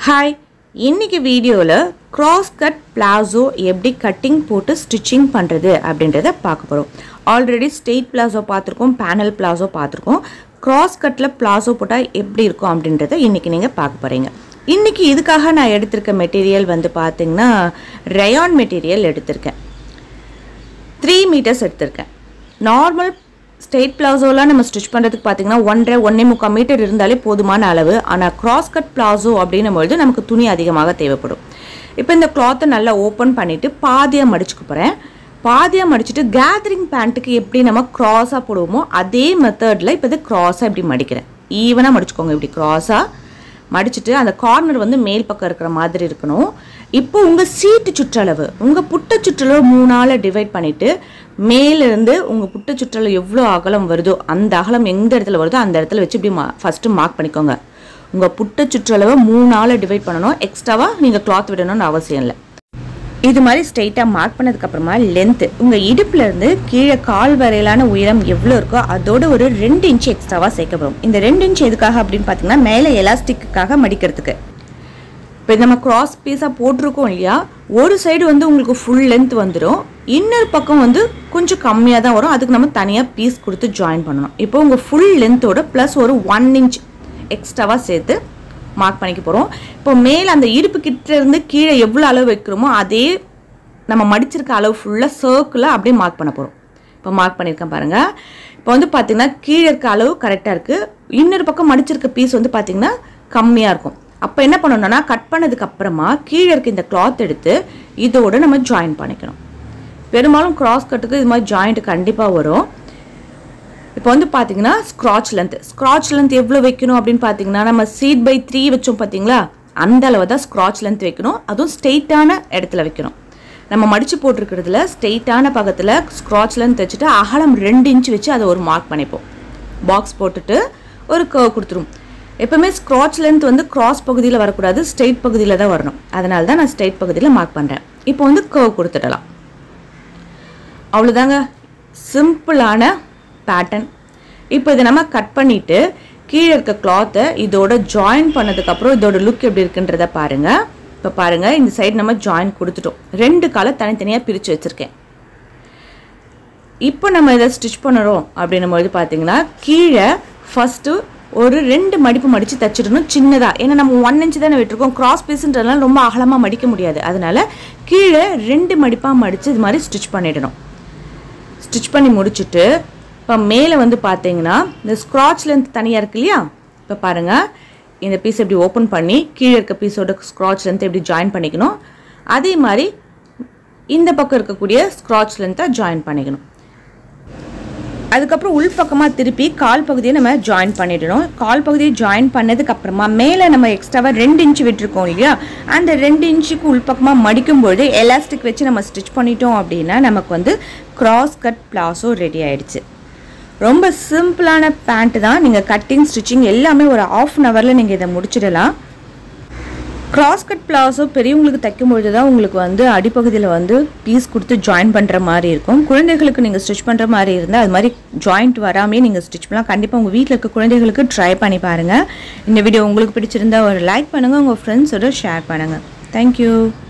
hi இன்னைக்கு வீடியோவில் cross cut palazzo எப்படி கட்டிங் போட்டு ஸ்டிச்சிங் பண்ணுறது அப்படின்றத பார்க்க போகிறோம் ஆல்ரெடி ஸ்ட்ரெயிட் பிளாசோ பார்த்துருக்கோம் பேனல் பிளாசோ பார்த்துருக்கோம் கிராஸ் கட்டில் பிளாசோ போட்டால் எப்படி இருக்கும் அப்படின்றத இன்றைக்கி நீங்கள் பார்க்க போகிறீங்க இன்றைக்கி இதுக்காக நான் எடுத்திருக்க மெட்டீரியல் வந்து பார்த்தீங்கன்னா ரயான் மெட்டீரியல் எடுத்திருக்கேன் த்ரீ மீட்டர்ஸ் எடுத்திருக்கேன் நார்மல் ஸ்ட்ரெயிட் பிளாசோலாம் நம்ம ஸ்டிச் பண்ணுறதுக்கு பார்த்தீங்கன்னா ஒன்றரை ஒன்றே முக்கால் மீட்டர் இருந்தாலே போதுமான அளவு ஆனால் கிராஸ் கட் பிளாசோ அப்படின்னும் பொழுது நமக்கு துணி அதிகமாக தேவைப்படும் இப்போ இந்த கிளாத்தை நல்லா ஓப்பன் பண்ணிவிட்டு பாதியாக மடிச்சுக்க போகிறேன் பாதியாக மடிச்சுட்டு கேதரிங் பேண்ட்டுக்கு எப்படி நம்ம க்ராஸாக போடுவோமோ அதே மெத்தடில் இப்போ இது க்ராஸாக இப்படி மடிக்கிறேன் ஈவனாக மடிச்சுக்கோங்க இப்படி க்ராஸாக மடிச்சுட்டு அந்த கார்னர் வந்து மேல் பக்கம் இருக்கிற மாதிரி இருக்கணும் இப்போ உங்கள் சீட்டு சுற்றளவு உங்கள் புட்ட சுற்றளவு மூணால் டிவைட் பண்ணிவிட்டு மேலேருந்து உங்கள் புட்ட சுற்றளவு எவ்வளோ அகலம் வருதோ அந்த அகலம் எந்த இடத்துல வருதோ அந்த இடத்துல வச்சு இப்படி மா ஃபஸ்ட்டு மார்க் பண்ணிக்கோங்க உங்கள் புட்ட சுற்றளவை மூணால் டிவைட் பண்ணணும் எக்ஸ்ட்ராவாக நீங்கள் கிளாத் விடணும்னு அவசியம் இல்லை இது மாதிரி ஸ்ட்ரெயிட்டாக மார்க் பண்ணதுக்கப்புறமா லென்த்து உங்கள் இடுப்புலேருந்து கீழே கால் வரையிலான உயரம் எவ்வளோ இருக்கோ அதோட ஒரு ரெண்டு இன்ச் எக்ஸ்ட்ராவாக சேர்க்கப்படும் இந்த ரெண்டு இன்ச் எதுக்காக அப்படின்னு பார்த்தீங்கன்னா மேலே எலாஸ்டிக்குக்காக மடிக்கிறதுக்கு இப்போ நம்ம கிராஸ் பீஸாக போட்டிருக்கோம் இல்லையா ஒரு சைடு வந்து உங்களுக்கு ஃபுல் லென்த் வந்துடும் இன்னொரு பக்கம் வந்து கொஞ்சம் கம்மியாக தான் வரும் அதுக்கு நம்ம தனியாக பீஸ் கொடுத்து ஜாயின் பண்ணணும் இப்போ உங்கள் ஃபுல் லென்த்தோட ப்ளஸ் ஒரு ஒன் இன்ச் எக்ஸ்ட்ராவாக சேர்த்து மார்க் பண்ணிக்க போகிறோம் இப்போ மேலே அந்த இடுப்பு கிட்ட இருந்து கீழே எவ்வளோ அளவு வைக்கிறோமோ அதே நம்ம மடிச்சிருக்க அளவு ஃபுல்லாக சர்க்கிளாக அப்படியே மார்க் பண்ண போகிறோம் இப்போ மார்க் பண்ணியிருக்கேன் பாருங்கள் இப்போ வந்து பார்த்தீங்கன்னா கீழே இருக்க அளவு கரெக்டாக இருக்குது இன்னொரு பக்கம் மடிச்சிருக்க பீஸ் வந்து பார்த்தீங்கன்னா கம்மியாக இருக்கும் அப்போ என்ன பண்ணணும்னா கட் பண்ணதுக்கு அப்புறமா கீழே இருக்க இந்த கிளாத் எடுத்து இதோட நம்ம ஜாயின் பண்ணிக்கணும் பெரும்பாலும் கிராஸ் கட்டுக்கு இது மாதிரி ஜாயிண்ட் கண்டிப்பாக வரும் இப்போ வந்து பார்த்தீங்கன்னா ஸ்க்ராட்ச் லென்த் ஸ்க்ராட்ச் லென்த் எவ்வளோ வைக்கணும் அப்படின்னு பார்த்தீங்கன்னா நம்ம சீட் பை த்ரீ வச்சோம் பார்த்தீங்களா அந்த அளவு தான் ஸ்க்ராட்ச் லென்த் வைக்கணும் அதுவும் ஸ்ட்ரெயிட்டான இடத்துல வைக்கணும் நம்ம மடித்து போட்டிருக்கிறதுல ஸ்ட்ரெயிட்டான பக்கத்தில் ஸ்க்ராட்ச் லென்த் வச்சுட்டு அகலம் ரெண்டு இன்ச் வச்சு அதை ஒரு மார்க் பண்ணிப்போம் பாக்ஸ் போட்டுட்டு ஒரு கர்வ் கொடுத்துரும் எப்பவுமே ஸ்க்ராட்ச் லென்த் வந்து கிராஸ் பகுதியில் வரக்கூடாது ஸ்ட்ரெயிட் பகுதியில் தான் வரணும் அதனால தான் நான் ஸ்ட்ரெயிட் பகுதியில் மார்க் பண்ணுறேன் இப்போ வந்து கர்வ் கொடுத்துடலாம் அவ்வளோதாங்க சிம்பிளான பேட்டர்ன் இப்போ இதை நம்ம கட் பண்ணிவிட்டு கீழே இருக்க கிளாத்தை இதோட ஜாயின் பண்ணதுக்கப்புறம் இதோட லுக் எப்படி இருக்குன்றத பாருங்கள் இப்போ பாருங்கள் இந்த சைடு நம்ம ஜாயின் கொடுத்துட்டோம் ரெண்டு காலை தனித்தனியாக பிரித்து வச்சுருக்கேன் இப்போ நம்ம இதை ஸ்டிச் பண்ணுறோம் அப்படின்னும் போது பார்த்தீங்கன்னா கீழே ஃபஸ்ட்டு ஒரு ரெண்டு மடிப்பு மடித்து தைச்சிடணும் சின்னதாக ஏன்னா நம்ம ஒன் இன்ச் தானே விட்டுருக்கோம் கிராஸ் பீஸுன்றதுனால ரொம்ப அகலமாக மடிக்க முடியாது அதனால கீழே ரெண்டு மடிப்பாக மடித்து இது மாதிரி ஸ்டிச் பண்ணிடணும் ஸ்டிச் பண்ணி முடிச்சுட்டு இப்போ மேலே வந்து பார்த்தீங்கன்னா இந்த ஸ்க்ராட்ச் லென்த் தனியாக இருக்கு இல்லையா இப்போ பாருங்கள் இந்த பீஸ் எப்படி ஓப்பன் பண்ணி கீழே இருக்க பீஸோட ஸ்க்ராட்ச் லென்த் எப்படி ஜாயின் பண்ணிக்கணும் அதே மாதிரி இந்த பக்கம் இருக்கக்கூடிய ஸ்க்ராட்ச் லென்த்தை ஜாயின் பண்ணிக்கணும் அதுக்கப்புறம் உள் பக்கமாக திருப்பி கால் பகுதியை நம்ம ஜாயின் பண்ணிடணும் கால் பகுதியை ஜாயின் பண்ணதுக்கு அப்புறமா மேலே நம்ம எக்ஸ்ட்ராவாக ரெண்டு இன்ச்சு விட்டுருக்கோம் இல்லையா அந்த ரெண்டு இன்ச்சுக்கு உள் பக்கமாக மடிக்கும்பொழுது எலாஸ்டிக் வச்சு நம்ம ஸ்டிச் பண்ணிட்டோம் அப்படின்னா நமக்கு வந்து கிராஸ் கட் பிளாஸோ ரெடி ஆயிடுச்சு ரொம்ப சிம்பிளான பேண்ட்டு தான் நீங்கள் கட்டிங் ஸ்டிச்சிங் எல்லாமே ஒரு ஆஃப் அன் ஹவரில் நீங்கள் இதை முடிச்சிடலாம் கிராஸ் கட் பிளாஸோ பெரியவங்களுக்கு தைக்கும்பொழுது தான் உங்களுக்கு வந்து அடிப்பகுதியில் வந்து பீஸ் கொடுத்து ஜாயின் பண்ணுற மாதிரி இருக்கும் குழந்தைகளுக்கு நீங்கள் ஸ்டிச் பண்ணுற மாதிரி இருந்தால் அது மாதிரி ஜாயிண்ட் வராமே நீங்கள் ஸ்டிச் பண்ணலாம் கண்டிப்பாக உங்கள் வீட்டில் இருக்க குழந்தைகளுக்கு ட்ரை பண்ணி பாருங்கள் இந்த வீடியோ உங்களுக்கு பிடிச்சிருந்தா ஒரு லைக் பண்ணுங்கள் உங்கள் ஃப்ரெண்ட்ஸோட ஷேர் பண்ணுங்கள் தேங்க்யூ